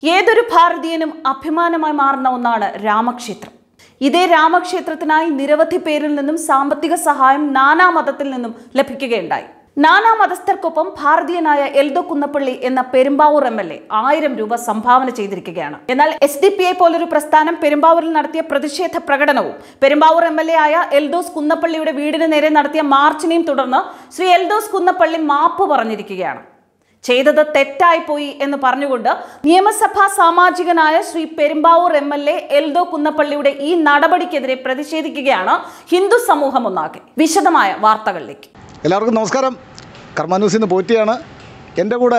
ഏതൊരു ഭാരതീയനും അഭിമാനമായി മാറുന്ന ഒന്നാണ് രാമക്ഷേത്രം ഇതേ രാമക്ഷേത്രത്തിനായി നിരവധി പേരിൽ നിന്നും സാമ്പത്തിക സഹായം നാനാ മതത്തിൽ നിന്നും ലഭിക്കുകയുണ്ടായി നാനാ മതസ്ഥർക്കൊപ്പം ഭാരതീയനായ എൽദോ കുന്നപ്പള്ളി എന്ന പെരുമ്പാവൂർ എം എൽ എ ആയിരം രൂപ സംഭാവന ചെയ്തിരിക്കുകയാണ് എന്നാൽ എസ് ഡി പി ഐ പോലൊരു പ്രസ്ഥാനം പെരുമ്പാവൂരിൽ നടത്തിയ പ്രതിഷേധ പ്രകടനവും പെരുമ്പാവൂർ എം എൽ എ ആയ എൽദോസ് കുന്നപ്പള്ളിയുടെ വീടിന് നേരെ നടത്തിയ മാർച്ചിനെയും തുടർന്ന് ശ്രീ എൽദോസ് കുന്നപ്പള്ളി മാപ്പ് പറഞ്ഞിരിക്കുകയാണ് ചെയ്തത് തെറ്റായിപ്പോയി എന്ന് പറഞ്ഞുകൊണ്ട് നിയമസഭാ സാമാജികനായ Shri Perumbavoor M L A Eldho കുന്നപ്പള്ളിയുടെ ഈ നടപടിക്കെതിരെ പ്രതിഷേധിക്കുകയാണ് ഹിന്ദു സമൂഹം ഒന്നാകെ വിശദമായ വാർത്തകളിലേക്ക് എല്ലാവർക്കും നമസ്കാരം കർമാന്യൂസിൽ നിന്ന് പോറ്റിയാണ് എൻ്റെ കൂടെ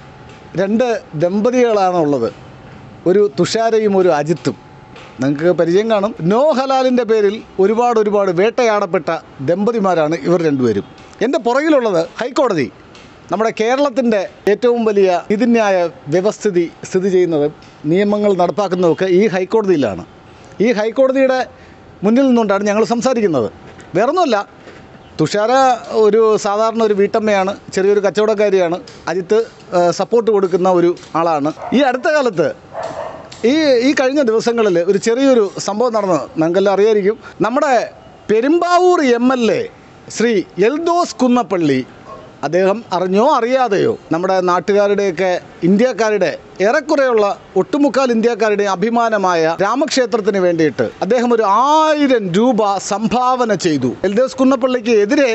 രണ്ട് ദമ്പതികളാണ് ഉള്ളത് ഒരു തുഷാരയും ഒരു അജിത്തും നിങ്ങൾക്ക് പരിചയം കാണും നോ ഹലാലിൻ്റെ പേരിൽ ഒരുപാട് ഒരുപാട് വേട്ടയാടപ്പെട്ട ദമ്പതിമാരാണ് ഇവർ രണ്ടുപേരും എൻ്റെ പുറകിലുള്ളത് ഹൈക്കോടതി നമ്മുടെ കേരളത്തിൻ്റെ ഏറ്റവും വലിയ നീതിന്യായ വ്യവസ്ഥിതി സ്ഥിതി ചെയ്യുന്നത് നിയമങ്ങൾ നടപ്പാക്കുന്നതൊക്കെ ഈ ഹൈക്കോടതിയിലാണ് ഈ ഹൈക്കോടതിയുടെ മുന്നിൽ നിന്നുകൊണ്ടാണ് ഞങ്ങൾ സംസാരിക്കുന്നത് വേറൊന്നുമല്ല തുഷാര ഒരു സാധാരണ ഒരു വീട്ടമ്മയാണ് ചെറിയൊരു കച്ചവടക്കാരിയാണ് അജിത്ത് ആ, സപ്പോർട്ട് കൊടുക്കുന്ന ഒരു ആളാണ് ഈ അടുത്ത കാലത്ത് ഈ ഈ കഴിഞ്ഞ ദിവസങ്ങളിൽ ഒരു ചെറിയൊരു സംഭവം നടന്നു നിങ്ങൾക്കെല്ലാം അറിയായിരിക്കും നമ്മുടെ Perumbavoor M L A Shri Eldhose Kunnappilly അദ്ദേഹം അറിഞ്ഞോ അറിയാതെയോ നമ്മുടെ നാട്ടുകാരുടെയൊക്കെ ഇന്ത്യക്കാരുടെ ഏറെക്കുറെയുള്ള ഒട്ടുമുക്കാൽ ഇന്ത്യക്കാരുടെ അഭിമാനമായ രാമക്ഷേത്രത്തിന് വേണ്ടിയിട്ട് അദ്ദേഹം ഒരു ആയിരം രൂപ സംഭാവന ചെയ്തു എൽദോസ് കുന്നപ്പള്ളിക്ക് എതിരെ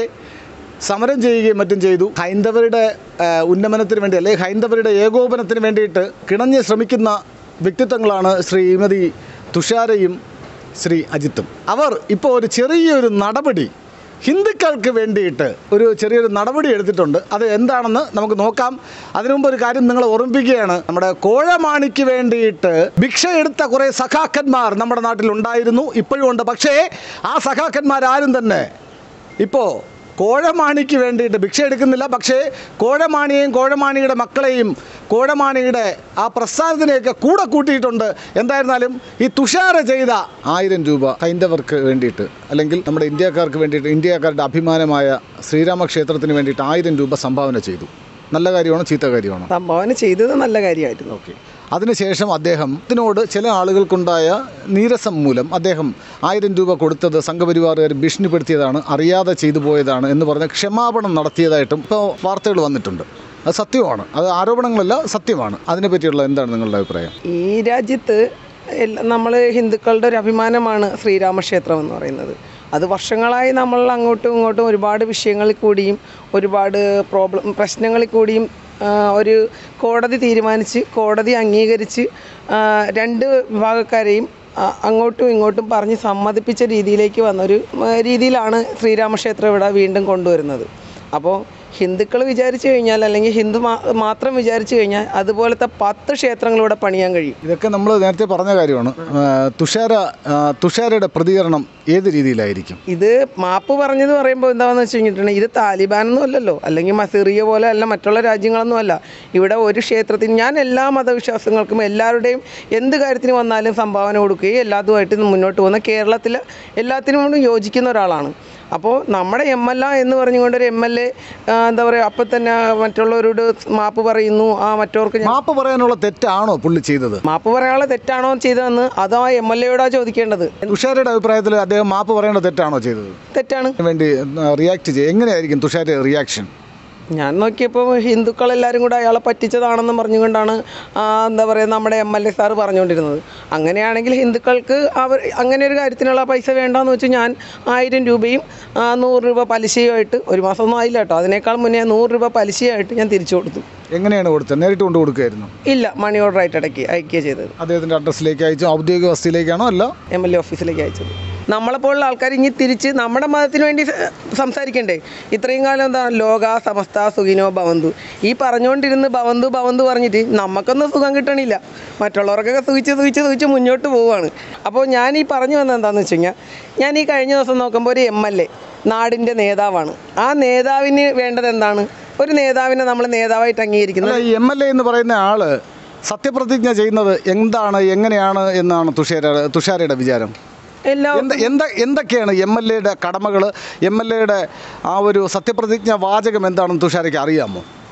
സമരം ചെയ്യുകയും മറ്റും ചെയ്തു ഹൈന്ദവരുടെ ആ, ഉന്നമനത്തിന് വേണ്ടി അല്ലെങ്കിൽ ഹൈന്ദവരുടെ ഏകോപനത്തിന് വേണ്ടിയിട്ട് കിണഞ്ഞ് ശ്രമിക്കുന്ന വ്യക്തിത്വങ്ങളാണ് ശ്രീമതി തുഷാരയും ശ്രീ അജിത്തും അവർ ഇപ്പോൾ ഒരു ചെറിയൊരു നടപടി ഹിന്ദുക്കൾക്ക് വേണ്ടിയിട്ട് ഒരു ചെറിയൊരു നടപടി എടുത്തിട്ടുണ്ട് അത് എന്താണെന്ന് നമുക്ക് നോക്കാം അതിനു മുമ്പ് ഒരു കാര്യം നിങ്ങളെ ഓർമ്മിപ്പിക്കുകയാണ് നമ്മുടെ കോഴമാണിക്ക് വേണ്ടിയിട്ട് ഭിക്ഷ എടുത്ത കുറേ സഖാക്കന്മാർ നമ്മുടെ നാട്ടിൽ ഉണ്ടായിരുന്നു ഇപ്പോഴും ഉണ്ട് പക്ഷേ ആ സഖാക്കന്മാരാരും തന്നെ ഇപ്പോൾ കോഴമാണിക്ക് വേണ്ടിയിട്ട് ഭിക്ഷ എടുക്കുന്നില്ല പക്ഷേ കോഴമാണിയെയും കോഴമാണിയുടെ മക്കളെയും കോഴമാണിയുടെ ആ പ്രസ്ഥാനത്തിനെയൊക്കെ കൂടെ കൂട്ടിയിട്ടുണ്ട് എന്തായിരുന്നാലും ഈ തുഷാര ചെയ്ത ആയിരം രൂപ ഹൈന്ദവർക്ക് വേണ്ടിയിട്ട് അല്ലെങ്കിൽ നമ്മുടെ ഇന്ത്യക്കാർക്ക് വേണ്ടിയിട്ട് ഇന്ത്യക്കാരുടെ അഭിമാനമായ ശ്രീരാമക്ഷേത്രത്തിന് വേണ്ടിയിട്ട് ആയിരം രൂപ സംഭാവന ചെയ്തു നല്ല കാര്യമാണോ ചീത്ത കാര്യമാണോ സംഭാവന ചെയ്തത് നല്ല കാര്യമായിരുന്നു ഓക്കെ അതിനുശേഷം അദ്ദേഹം ഇതിനോട് ചില ആളുകൾക്കുണ്ടായ നീരസം മൂലം അദ്ദേഹം ആയിരം രൂപ കൊടുത്തത് സംഘപരിവാറുകാർ ഭീഷണിപ്പെടുത്തിയതാണ് അറിയാതെ ചെയ്തു പോയതാണ് എന്ന് പറഞ്ഞ് ക്ഷമാപണം നടത്തിയതായിട്ടും ഇപ്പോൾ വാർത്തകൾ വന്നിട്ടുണ്ട് അത് സത്യമാണ് അത് ആരോപണങ്ങളല്ല സത്യമാണ് അതിനെപ്പറ്റിയുള്ള എന്താണ് നിങ്ങളുടെ അഭിപ്രായം ഈ രാജ്യത്ത് നമ്മൾ ഹിന്ദുക്കളുടെ ഒരു അഭിമാനമാണ് ശ്രീരാമക്ഷേത്രം എന്ന് പറയുന്നത് അത് വർഷങ്ങളായി നമ്മൾ അങ്ങോട്ടും ഇങ്ങോട്ടും ഒരുപാട് വിഷയങ്ങളിൽ കൂടിയും ഒരുപാട് പ്രോബ്ലം പ്രശ്നങ്ങളിൽ കൂടിയും ആ, ഒരു കോടതി തീരുമാനിച്ച് കോടതി അംഗീകരിച്ച് ആ, രണ്ട് വിഭാഗക്കാരെയും ആ, അങ്ങോട്ടും ഇങ്ങോട്ടും പറഞ്ഞ് സമ്മതിപ്പിച്ച രീതിയിലേക്ക് വന്നൊരു ആ, രീതിയിലാണ് ശ്രീരാമക്ഷേത്രം ഇവിടെ വീണ്ടും കൊണ്ടുവരുന്നത് അപ്പോൾ ഹിന്ദുക്കൾ വിചാരിച്ചു കഴിഞ്ഞാൽ അല്ലെങ്കിൽ ഹിന്ദു മാ- മാത്രം വിചാരിച്ചു കഴിഞ്ഞാൽ അതുപോലത്തെ പത്ത് ക്ഷേത്രങ്ങൾ ഇവിടെ പണിയാൻ കഴിയും ഇതൊക്കെ നമ്മൾ നേരത്തെ പറഞ്ഞ കാര്യമാണ് ആ, തുഷാര ആ, തുഷാരയുടെ പ്രതികരണം ഏത് രീതിയിലായിരിക്കും ഇത് മാപ്പ് പറഞ്ഞത് പറയുമ്പോൾ എന്താണെന്ന് വെച്ച് കഴിഞ്ഞിട്ടുണ്ടെങ്കിൽ ഇത് താലിബാനൊന്നും അല്ലല്ലോ അല്ലെങ്കിൽ മസീറിയ പോലെ അല്ല മറ്റുള്ള രാജ്യങ്ങളൊന്നും അല്ല ഇവിടെ ഒരു ക്ഷേത്രത്തിന് ഞാൻ എല്ലാ മതവിശ്വാസങ്ങൾക്കും എല്ലാവരുടെയും എന്ത് കാര്യത്തിന് വന്നാലും സംഭാവന കൊടുക്കുകയും എല്ലാതുമായിട്ട് മുന്നോട്ട് പോകുന്ന കേരളത്തിൽ എല്ലാത്തിനോടും യോജിക്കുന്ന ഒരാളാണ് അപ്പോൾ നമ്മുടെ എം എൽ എ എന്ന് പറഞ്ഞുകൊണ്ട് ഒരു എം എൽ എ എന്താ പറയുക അപ്പം തന്നെ മറ്റുള്ളവരോട് മാപ്പ് പറയുന്നു ആ മറ്റവർക്ക് ഞാൻ- മാപ്പ് പറയാനുള്ള തെറ്റാണോ പുള്ളി ചെയ്തത് മാപ്പ് പറയാനുള്ള തെറ്റാണോ ചെയ്തതെന്ന് അത് ആ എം എൽ എയോടാ ചോദിക്കേണ്ടത് തുഷാരയുടെ അഭിപ്രായത്തിൽ അദ്ദേഹം മാപ്പ് പറയേണ്ട തെറ്റാണോ ചെയ്തത് തെറ്റാണ് അതിന് വേണ്ടി റിയാക്ട് ചെയ്യുക എങ്ങനെയായിരിക്കും തുഷാര റിയാക്ഷൻ ഞാൻ നോക്കിയപ്പോൾ ഹിന്ദുക്കളെല്ലാവരും കൂടെ അയാളെ പറ്റിച്ചതാണെന്നും പറഞ്ഞുകൊണ്ടാണ് ആ, എന്താ പറയുക നമ്മുടെ എം എൽ എ സാറ് പറഞ്ഞുകൊണ്ടിരുന്നത് അങ്ങനെയാണെങ്കിൽ ഹിന്ദുക്കൾക്ക് അവർ അങ്ങനെ ഒരു കാര്യത്തിനുള്ള പൈസ വേണ്ടാന്ന് വെച്ച് ഞാൻ ആയിരം രൂപയും ആ, നൂറ് രൂപ പലിശയുമായിട്ട് ഒരു മാസമൊന്നും ആയില്ല കേട്ടോ അതിനേക്കാൾ മുന്നേ നൂറ് രൂപ പലിശയായിട്ട് ഞാൻ തിരിച്ചു കൊടുത്തു എങ്ങനെയാണ് കൊടുത്തത് നേരിട്ട് കൊണ്ട് കൊടുക്കുകയായിരുന്നു ഇല്ല മണി ഓർഡർ ആയിട്ട് ഇടയ്ക്ക് അയക്കുക ചെയ്തത് അദ്ദേഹത്തിൻ്റെ അഡ്രസ്സിലേക്ക് അയച്ചു ഔദ്യോഗിക വസതിയിലേക്കാണോ അല്ല എം എൽ എ ഓഫീസിലേക്ക് അയച്ചത് നമ്മളെപ്പോലുള്ള ആൾക്കാർ ഇനി തിരിച്ച് നമ്മുടെ മതത്തിന് വേണ്ടി സ- സംസാരിക്കണ്ടേ ഇത്രയും കാലം എന്താ ലോക സമസ്ത സുഖിനോ ഭവന്തു ഈ പറഞ്ഞുകൊണ്ടിരുന്ന് ഭവന്തു ഭവന്തു പറഞ്ഞിട്ട് നമുക്കൊന്നും സുഖം കിട്ടണില്ല മറ്റുള്ളവർക്കൊക്കെ സുഖിച്ച് സുഖിച്ച് സുഖിച്ച് മുന്നോട്ട് പോവുകയാണ് അപ്പോൾ ഞാൻ ഈ പറഞ്ഞു വന്നത് എന്താണെന്ന് വെച്ച് കഴിഞ്ഞാൽ ഞാൻ ഈ കഴിഞ്ഞ ദിവസം നോക്കുമ്പോൾ ഒരു എം എൽ എ നാടിൻ്റെ നേതാവാണ് ആ നേതാവിന് വേണ്ടത് എന്താണ് ഒരു നേതാവിനെ നമ്മൾ നേതാവായിട്ട് അംഗീകരിക്കുന്നത് അല്ല ഈ എം എൽ എ എന്ന് പറയുന്ന ആള് സത്യപ്രതിജ്ഞ ചെയ്യുന്നത് എന്താണ് എങ്ങനെയാണ് എന്നാണ് തുഷാര തുഷാരയുടെ വിചാരം എല്ലാ എന്ത എന്ത എന്തൊക്കെയാണ് എം എൽ എയുടെ കടമകൾ എം എൽ എയുടെ ആ ഒരു സത്യപ്രതിജ്ഞ വാചകം എന്താണെന്ന് തുഷാരയ്ക്ക് അറിയാമോ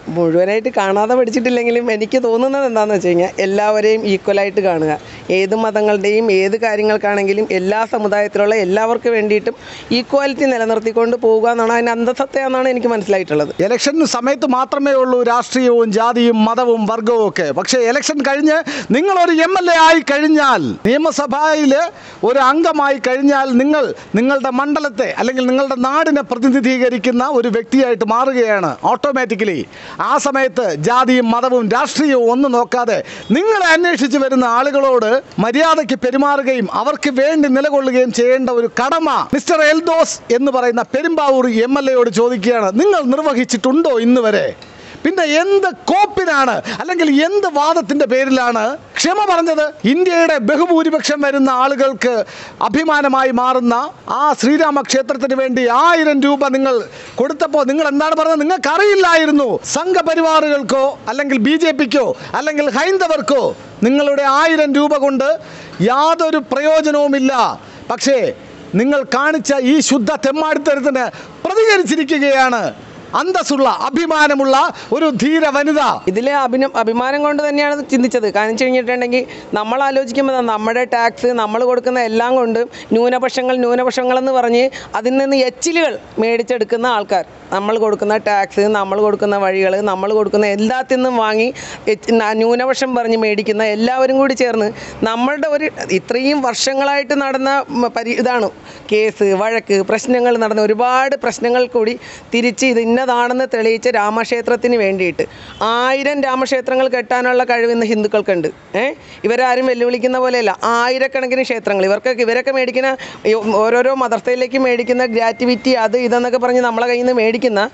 മുഴുവനായിട്ട് കാണാതെ പഠിച്ചിട്ടില്ലെങ്കിലും എനിക്ക് തോന്നുന്നത് എന്താണെന്ന് വെച്ച് കഴിഞ്ഞാൽ എല്ലാവരെയും ഈക്വലായിട്ട് കാണുക ഏത് മതങ്ങളുടെയും ഏത് കാര്യങ്ങൾക്കാണെങ്കിലും എല്ലാ സമുദായത്തിലുള്ള എല്ലാവർക്കും വേണ്ടിയിട്ടും ഈക്വാലിറ്റി നിലനിർത്തിക്കൊണ്ട് പോവുക എന്നാണ് അതിൻ്റെ അന്തസത്ത എന്നാണ് എനിക്ക് മനസ്സിലായിട്ടുള്ളത് ഇലക്ഷൻ സമയത്ത് മാത്രമേ ഉള്ളൂ രാഷ്ട്രീയവും ജാതിയും മതവും വർഗവും ഒക്കെ പക്ഷേ ഇലക്ഷൻ കഴിഞ്ഞ് നിങ്ങളൊരു എം എൽ എ ആയി കഴിഞ്ഞാൽ നിയമസഭയിൽ ഒരു അംഗമായി കഴിഞ്ഞാൽ നിങ്ങൾ നിങ്ങളുടെ മണ്ഡലത്തെ അല്ലെങ്കിൽ നിങ്ങളുടെ നാടിനെ പ്രതിനിധീകരിക്കുന്ന ഒരു വ്യക്തിയായിട്ട് മാറുകയാണ് ഓട്ടോമാറ്റിക്കലി ആ സമയത്ത് ജാതിയും മതവും രാഷ്ട്രീയവും ഒന്നും നോക്കാതെ നിങ്ങളെ അന്വേഷിച്ച് വരുന്ന ആളുകളോട് മര്യാദയ്ക്ക് പെരുമാറുകയും അവർക്ക് വേണ്ടി നിലകൊള്ളുകയും ചെയ്യേണ്ട ഒരു കടമ മിസ്റ്റർ എൽദോസ് എന്ന് പറയുന്ന പെരുമ്പാവൂർ എം എൽ എയോട് ചോദിക്കുകയാണ് നിങ്ങൾ നിർവഹിച്ചിട്ടുണ്ടോ ഇന്ന് വരെ പിന്നെ എന്ത് കോപ്പിനാണ് അല്ലെങ്കിൽ എന്ത് വാദത്തിന്റെ പേരിലാണ് ക്ഷമ പറഞ്ഞത് ഇന്ത്യയുടെ ബഹുഭൂരിപക്ഷം വരുന്ന ആളുകൾക്ക് അഭിമാനമായി മാറുന്ന ആ ശ്രീരാമ ക്ഷേത്രത്തിന് വേണ്ടി ആയിരം രൂപ നിങ്ങൾ കൊടുത്തപ്പോൾ നിങ്ങൾ എന്താണ് പറഞ്ഞത് നിങ്ങൾക്ക് അറിയില്ലായിരുന്നു സംഘപരിവാറുകൾക്കോ അല്ലെങ്കിൽ ബി ജെ പിക്കോ അല്ലെങ്കിൽ ഹൈന്ദവർക്കോ നിങ്ങളുടെ ആയിരം രൂപ കൊണ്ട് യാതൊരു പ്രയോജനവുമില്ല പക്ഷേ നിങ്ങൾ കാണിച്ച ഈ ശുദ്ധ തെമ്മാടിത്തരത്തിന് പ്രതികരിച്ചിരിക്കുകയാണ് അന്തസ്സുള്ള അഭിമാനമുള്ള ഒരു ധീര വനിത ഇതിലെ അഭിനം അഭിമാനം കൊണ്ട് തന്നെയാണ് ചിന്തിച്ചത് കാരണം വെച്ച് കഴിഞ്ഞിട്ടുണ്ടെങ്കിൽ നമ്മൾ ആലോചിക്കുമ്പോൾ നമ്മുടെ ടാക്സ് നമ്മൾ കൊടുക്കുന്ന എല്ലാം കൊണ്ട് ന്യൂനപക്ഷങ്ങൾ ന്യൂനപക്ഷങ്ങളെന്ന് പറഞ്ഞ് അതിൽ നിന്ന് എച്ചിലുകൾ മേടിച്ചെടുക്കുന്ന ആൾക്കാർ നമ്മൾ കൊടുക്കുന്ന ടാക്സ് നമ്മൾ കൊടുക്കുന്ന വഴികൾ നമ്മൾ കൊടുക്കുന്ന എല്ലാത്തിൽ നിന്നും വാങ്ങി എച്ച് ന- ന്യൂനപക്ഷം പറഞ്ഞ് മേടിക്കുന്ന എല്ലാവരും കൂടി ചേർന്ന് നമ്മളുടെ ഒരു ഇത്രയും വർഷങ്ങളായിട്ട് നടന്ന മ- പരി ഇതാണ് കേസ് വഴക്ക് പ്രശ്നങ്ങൾ നടന്ന ഒരുപാട് പ്രശ്നങ്ങൾ കൂടി തിരിച്ച് ഇത് ഇന്നതാണെന്ന് തെളിയിച്ച രാമക്ഷേത്രത്തിന് വേണ്ടിയിട്ട് ആയിരം രാമക്ഷേത്രങ്ങൾ കെട്ടാനുള്ള കഴിവ് ഇന്ന് ഹിന്ദുക്കൾക്കുണ്ട് ഏഹ് ഇവരാരും വെല്ലുവിളിക്കുന്ന പോലെയല്ല ആയിരക്കണക്കിന് ക്ഷേത്രങ്ങൾ ഇവർക്കൊക്കെ ഇവരൊക്കെ മേടിക്കുന്ന ഈ ഓരോരോ മദർസയിലേക്ക് മേടിക്കുന്ന ഗ്രാറ്റിവിറ്റി അത് ഇതെന്നൊക്കെ പറഞ്ഞ് നമ്മളെ കയ്യിൽ നിന്ന് മേടിക്കുന്ന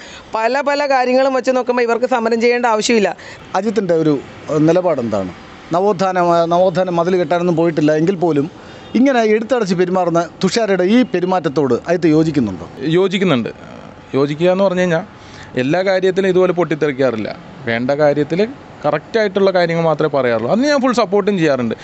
പല പല കാര്യങ്ങളും വെച്ച് നോക്കുമ്പോൾ ഇവർക്ക് സമരം ചെയ്യേണ്ട ആവശ്യമില്ല അജിത്തിൻ്റെ ഒരു ഏഹ്, നിലപാട് എന്താണ് നവോത്ഥാന നവോത്ഥാനം മതിൽ കെട്ടാനൊന്നും പോയിട്ടില്ല എങ്കിൽ പോലും ഇങ്ങനെ എടുത്തടച്ച് പെരുമാറുന്ന തുഷാരയുടെ ഈ പെരുമാറ്റത്തോട് അജിത്ത് യോജിക്കുന്നുണ്ടോ യോജിക്കുന്നുണ്ട് യോജിക്കുക എന്ന് പറഞ്ഞു കഴിഞ്ഞാൽ എല്ലാ കാര്യത്തിലും ഇതുപോലെ പൊട്ടിത്തെറിക്കാറില്ല വേണ്ട കാര്യത്തിൽ കറക്റ്റായിട്ടുള്ള കാര്യങ്ങൾ മാത്രമേ പറയാറുള്ളൂ അതിന് ഞാൻ ഫുൾ സപ്പോർട്ടും ചെയ്യാറുണ്ട്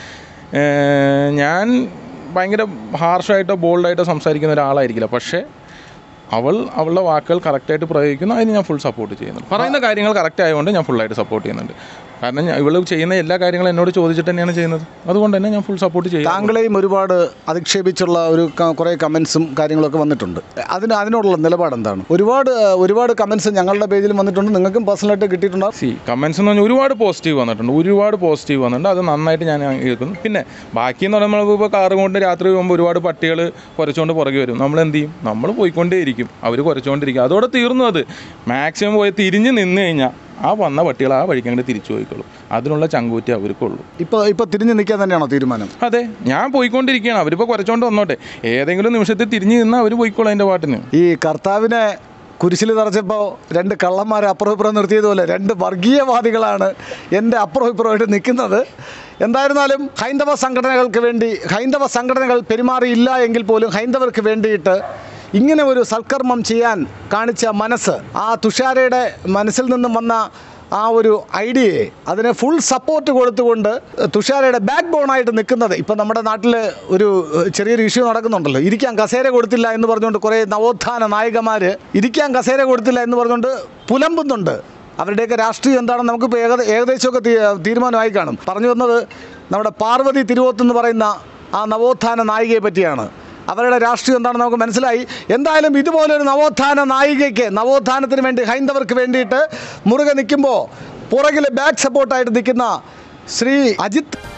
ഏർ ഞാൻ ഭയങ്കര ഹാർഷായിട്ടോ ബോൾഡായിട്ടോ സംസാരിക്കുന്ന ഒരാളായിരിക്കില്ല പക്ഷേ അവൾ അവളുടെ വാക്കുകൾ കറക്റ്റായിട്ട് പ്രയോഗിക്കുന്നു അതിന് ഞാൻ ഫുൾ സപ്പോർട്ട് ചെയ്യുന്നുണ്ട് പറയുന്ന കാര്യങ്ങൾ കറക്റ്റ് ആയതുകൊണ്ട് ഞാൻ ഫുള്ളായിട്ട് സപ്പോർട്ട് ചെയ്യുന്നുണ്ട് കാരണം ഞാൻ- ഇവള് ചെയ്യുന്ന എല്ലാ കാര്യങ്ങളും എന്നോട് ചോദിച്ചിട്ട് തന്നെയാണ് ചെയ്യുന്നത് അതുകൊണ്ട് തന്നെ ഞാൻ ഫുൾ സപ്പോർട്ട് ചെയ്യും താങ്കളെയും ഒരുപാട് അധിക്ഷേപിച്ചുള്ള ഒരു ക- കുറേ കമൻസും കാര്യങ്ങളൊക്കെ വന്നിട്ടുണ്ട് അതിന് അതിനോടുള്ള നിലപാട് എന്താണ് ഒരുപാട് ഒരുപാട് കമൻസ് ഞങ്ങളുടെ പേജിലും വന്നിട്ടുണ്ട് നിങ്ങൾക്കും പേഴ്സണലായിട്ട് കിട്ടിയിട്ടുണ്ടാവും സി കമൻസ് എന്ന് പറഞ്ഞാൽ ഒരുപാട് പോസിറ്റീവ് വന്നിട്ടുണ്ട് ഒരുപാട് പോസിറ്റീവ് വന്നിട്ടുണ്ട് അത് നന്നായിട്ട് ഞാൻ കേൾക്കുന്നു പിന്നെ ബാക്കി എന്ന് പറയുമ്പോൾ നമ്മളിപ്പോൾ കാറ് കൊണ്ട് രാത്രി പോകുമ്പോൾ ഒരുപാട് പട്ടികൾ കുരച്ചുകൊണ്ട് പുറകെ വരും നമ്മൾ എന്ത് ചെയ്യും നമ്മൾ പോയിക്കൊണ്ടേയിരിക്കും അവർ കുരച്ചുകൊണ്ടിരിക്കും അതോടെ തീർന്നു അത് മാക്സിമം പോയി തിരിഞ്ഞ് നിന്ന് കഴിഞ്ഞാൽ ആ വന്ന പട്ടികൾ ആ വഴിക്ക് അങ്ങോട്ട് തിരിച്ചു പോയിക്കോളും അതിനുള്ള ചങ്കൂറ്റി അവർക്കുള്ളൂ ഇപ്പോൾ ഇപ്പോൾ തിരിഞ്ഞു നിൽക്കാൻ തന്നെയാണോ തീരുമാനം അതെ ഞാൻ പോയിക്കൊണ്ടിരിക്കുകയാണ് അവരിപ്പോൾ കുരച്ചുകൊണ്ട് വന്നോട്ടെ ഏതെങ്കിലും നിമിഷത്തിൽ തിരിഞ്ഞ് നിന്നാൽ അവർ പോയിക്കോളും അതിൻ്റെ പാട്ടിന് ഈ കർത്താവിനെ കുരിശിൽ തറച്ചപ്പോൾ രണ്ട് കള്ളന്മാരെ അപ്പുറം ഇപ്പുറം നിർത്തിയതുപോലെ രണ്ട് വർഗീയവാദികളാണ് എൻ്റെ അപ്പുറം ഇപ്പുറമായിട്ട് നിൽക്കുന്നത് എന്തായിരുന്നാലും ഹൈന്ദവ സംഘടനകൾക്ക് വേണ്ടി ഹൈന്ദവ സംഘടനകൾ പെരുമാറിയില്ല എങ്കിൽ പോലും ഹൈന്ദവർക്ക് വേണ്ടിയിട്ട് ഇങ്ങനെ ഒരു സൽക്കർമ്മം ചെയ്യാൻ കാണിച്ച മനസ്സ് ആ തുഷാരയുടെ മനസ്സിൽ നിന്നും വന്ന ആ ഒരു ഐഡിയയെ അതിന് ഫുൾ സപ്പോർട്ട് കൊടുത്തുകൊണ്ട് തുഷാരയുടെ ബാക്ക് ബോണായിട്ട് നിൽക്കുന്നത് ഇപ്പം നമ്മുടെ നാട്ടിൽ ഒരു ഏഹ്, ചെറിയൊരു ഇഷ്യൂ നടക്കുന്നുണ്ടല്ലോ ഇരിക്കാൻ കസേര കൊടുത്തില്ല എന്ന് പറഞ്ഞുകൊണ്ട് കുറേ നവോത്ഥാന നായകന്മാർ ഇരിക്കാൻ കസേര കൊടുത്തില്ല എന്ന് പറഞ്ഞുകൊണ്ട് പുലമ്പുന്നുണ്ട് അവരുടെയൊക്കെ രാഷ്ട്രീയം എന്താണെന്ന് നമുക്കിപ്പോൾ ഏകദ ഏകദേശമൊക്കെ തീ- തീരുമാനമായി കാണും പറഞ്ഞു വന്നത് നമ്മുടെ പാർവതി തിരുവോത്ത് എന്ന് പറയുന്ന ആ നവോത്ഥാന നായികയെ പറ്റിയാണ് അവരുടെ രാഷ്ട്രീയം എന്താണെന്ന് നമുക്ക് മനസ്സിലായി എന്തായാലും ഇതുപോലൊരു നവോത്ഥാന നായികയ്ക്ക് നവോത്ഥാനത്തിന് വേണ്ടി ഹൈന്ദവർക്ക് വേണ്ടിയിട്ട് മുറുകെ നിൽക്കുമ്പോൾ പുറകിൽ ബാക്ക് സപ്പോർട്ടായിട്ട് നിൽക്കുന്ന ശ്രീ അജിത്ത്